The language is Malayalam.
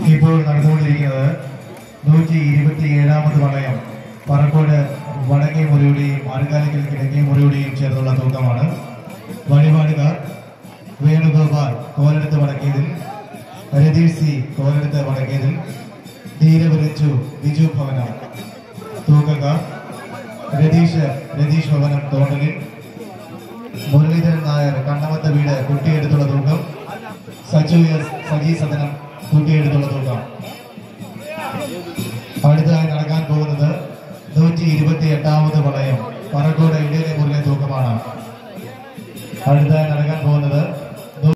ഇപ്പോൾ നടന്നുകൊണ്ടിരിക്കുന്നത് നൂറ്റി ഇരുപത്തി ഏഴാമത് വളയം പറക്കോട് വടക്കേ മുറിയുടെയും ആറുകാലിക്കൽ കിഴക്കേ മുറിയുടെയും ചേർന്നുള്ള തൂക്കമാണ് വഴിപാടുകാർ വേണുഗോപാൽ കോലെടുത്ത് വടക്കേതിൽ രതീഷ് സി കോലെടുത്ത് വടക്കേതിൽ ധീരവരച്ചു ബിജു ഭവനം തൂക്കക്കാർ രതീഷ് രതീഷ് ഭവനം തോണ്ടലിൽ മുരളീധരൻ നായർ കണ്ണമത്ത വീട് കുട്ടിയെടുത്തുള്ള തൂക്കം സച്ചു എസ് സജി സദനം കുട്ടിയെടുത്തുള്ള തൂക്കം അടുത്തതായി നടക്കാൻ പോകുന്നത് നൂറ്റി ഇരുപത്തി എട്ടാമത് വളയം പറക്കോട് ഇടയിലെ മുറിലെ തൂക്കമാണ് അടുത്തതായി നടക്കാൻ പോകുന്നത്